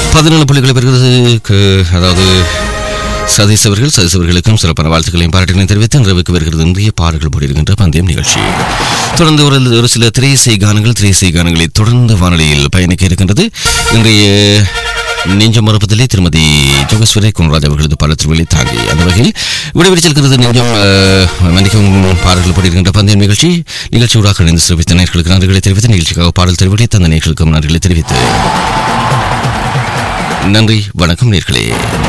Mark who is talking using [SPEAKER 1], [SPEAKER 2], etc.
[SPEAKER 1] பதினேழு புள்ளிகளை பெறுகிறது க- அதாவது சதீஷ் அவர்கள் சதீஷ் அவர்களுக்கும் சிறப்பான வாழ்த்துக்களையும் பாராட்டுகளையும் தெரிவித்து நிறைவுக்கு வருகிறது இன்றைய பாடல்கள் போடுகின்ற பந்தயம் நிகழ்ச்சி தொடர்ந்து ஒரு ஒரு சில திரையிசை கானங்கள் திரையிசை கானங்களை தொடர்ந்து வானொலியில் பயணிக்க இருக்கின்றது இன்றைய நெஞ்சம் மறுப்பதிலே திருமதி ஜோகேஸ்வரி குன்ராஜ் அவர்களது பல திருவிழை தாங்கி அந்த வகையில் விடைபெறச் செல்கிறது நெஞ்சம் அஹ், மன்னிக்கவும் பாடல்கள் போடுகின்ற பந்தயம் நிகழ்ச்சி நிகழ்ச்சி ஊடாக இணைந்து சிறப்பித்த நேர்களுக்கு நன்றிகளை தெரிவித்து நிகழ்ச்சிக்காக பாடல் தெரிவித்து தந்த நேர்களுக்கும் நன்றிகளை தெரிவித்து நன்றி வணக்கம் நேர்களே